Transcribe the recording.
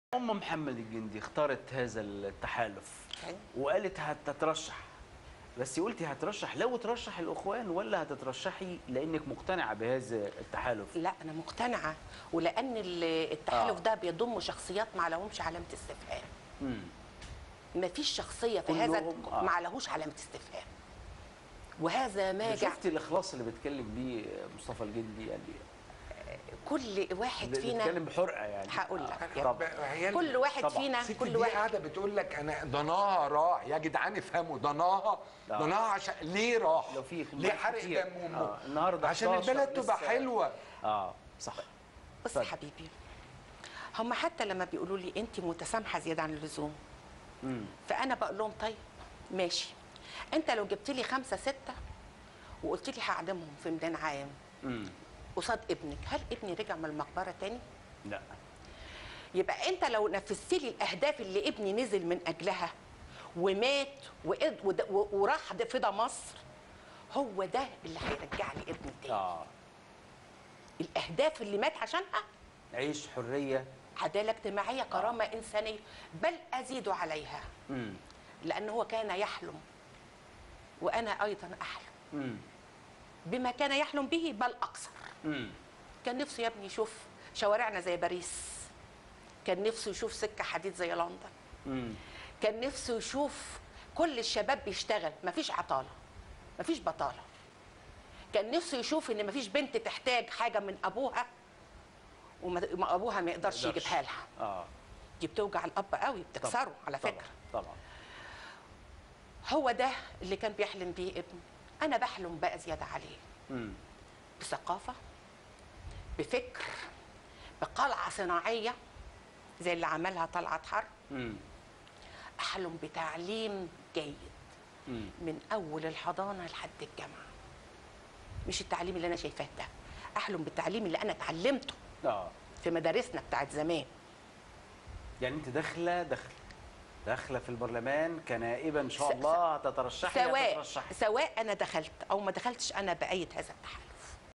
ام محمد الجندي اختارت هذا التحالف أيوة. وقالت هتترشح بس قلتي هترشح لو ترشح الاخوان ولا هتترشحي لانك مقتنعه بهذا التحالف لا انا مقتنعه ولان ال- التحالف آه. ده بيضم شخصيات ما لهمش علامه استفهام مم. ما فيش شخصيه في هذا كلهم، آه. ما لهوش علامه استفهام وهذا ما جع شفتي الاخلاص اللي بيتكلم بيه مصطفى الجندي يعني كل واحد فينا بيتكلم بحرقه يعني هقول لك يا طبعا عيال كل واحد طبعا. فينا الست كل دي واحد قاعده بتقول لك انا ضناها راح يا جدعان افهموا ضناها آه. ضناها عشان ليه راح؟ لو في ليه حرق كتير. دم وم- آه. النهارده عشان 11 البلد تبقى لسه- حلوه اه صح بص طيب. يا حبيبي هم حتى لما بيقولوا لي انت متسامحه زياده عن اللزوم مم. فانا بقول لهم طيب ماشي انت لو جبت لي خمسه سته وقلت لي هعدمهم في ميدان عام مم. قصاد ابنك هل ابني رجع من المقبره تاني لا يبقى انت لو نفذت لي الاهداف اللي ابني نزل من اجلها ومات وإد- ود- و- وراح د- فدا مصر هو ده اللي هيرجع لي ابني تاني اه الاهداف اللي مات عشانها عيش حريه عداله اجتماعيه كرامه انسانيه بل ازيد عليها مم. لان هو كان يحلم وانا ايضا احلم مم. بما كان يحلم به بل اكثر مم. كان نفسه يا ابني يشوف شوارعنا زي باريس كان نفسه يشوف سكه حديد زي لندن مم. كان نفسه يشوف كل الشباب بيشتغل مفيش عطاله مفيش بطاله كان نفسه يشوف ان مفيش بنت تحتاج حاجه من ابوها وما ما ابوها ما يقدرش مقدرش. يجيبها لها اه دي بتوجع الاب قوي بتكسره طبعاً. على طبعاً. فكره طبعا هو ده اللي كان بيحلم بيه ابني انا بحلم بقى زياده عليه مم. بثقافه بفكر بقلعه صناعيه زي اللي عملها طلعت حرب مم. احلم بتعليم جيد مم. من اول الحضانه لحد الجامعه مش التعليم اللي انا شايفاه ده احلم بالتعليم اللي انا اتعلمته اه في مدارسنا بتاعت زمان يعني انت داخله داخله داخله في البرلمان كنائبه ان شاء س- الله هتترشحي سواء هتترشحي سواء انا دخلت او ما دخلتش انا بايد هذا التحالف